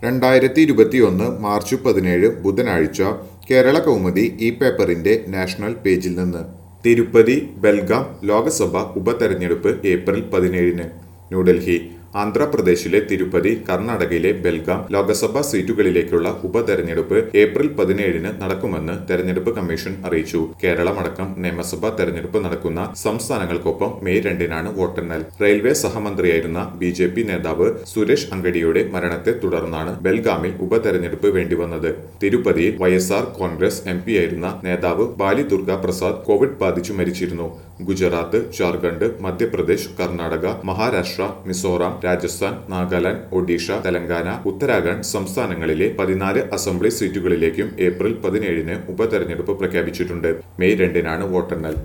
രണ്ടായിരത്തി ഇരുപത്തിയൊന്ന് മാർച്ച് പതിനേഴ് ബുധനാഴ്ച കേരള കൗമുദി ഈ പേപ്പറിന്റെ നാഷണൽ പേജിൽ നിന്ന് തിരുപ്പതി ബൽഗാം ലോക്സഭ ഉപതെരഞ്ഞെടുപ്പ് ഏപ്രിൽ പതിനേഴിന് ന്യൂഡൽഹി ആന്ധ്രാപ്രദേശിലെ തിരുപ്പതി കർണാടകയിലെ ബെൽഗാം ലോക്സഭാ സീറ്റുകളിലേക്കുള്ള ഉപതെരഞ്ഞെടുപ്പ് ഏപ്രിൽ പതിനേഴിന് നടക്കുമെന്ന് തെരഞ്ഞെടുപ്പ് കമ്മീഷൻ അറിയിച്ചു കേരളമടക്കം നിയമസഭാ തെരഞ്ഞെടുപ്പ് നടക്കുന്ന സംസ്ഥാനങ്ങൾക്കൊപ്പം മെയ് രണ്ടിനാണ് വോട്ടെണ്ണൽ റെയിൽവേ സഹമന്ത്രിയായിരുന്ന ബി ജെ പി നേതാവ് സുരേഷ് അങ്കഡിയുടെ മരണത്തെ തുടർന്നാണ് ബെൽഗാമിൽ ഉപതെരഞ്ഞെടുപ്പ് വേണ്ടിവന്നത് തിരുപ്പതിയിൽ Y S R Congress M P ആയിരുന്ന നേതാവ് ബാലി ദുർഗ പ്രസാദ് കോവിഡ് ബാധിച്ചു മരിച്ചിരുന്നു ഗുജറാത്ത് ജാർഖണ്ഡ് മധ്യപ്രദേശ് കർണാടക മഹാരാഷ്ട്ര മിസോറാം രാജസ്ഥാൻ നാഗാലാൻഡ് ഒഡീഷ തെലങ്കാന ഉത്തരാഖണ്ഡ് സംസ്ഥാനങ്ങളിലെ പതിനാല് അസംബ്ലി സീറ്റുകളിലേക്കും ഏപ്രിൽ പതിനേഴിന് ഉപതെരഞ്ഞെടുപ്പ് പ്രഖ്യാപിച്ചിട്ടുണ്ട് മെയ് രണ്ടിനാണ് വോട്ടെണ്ണൽ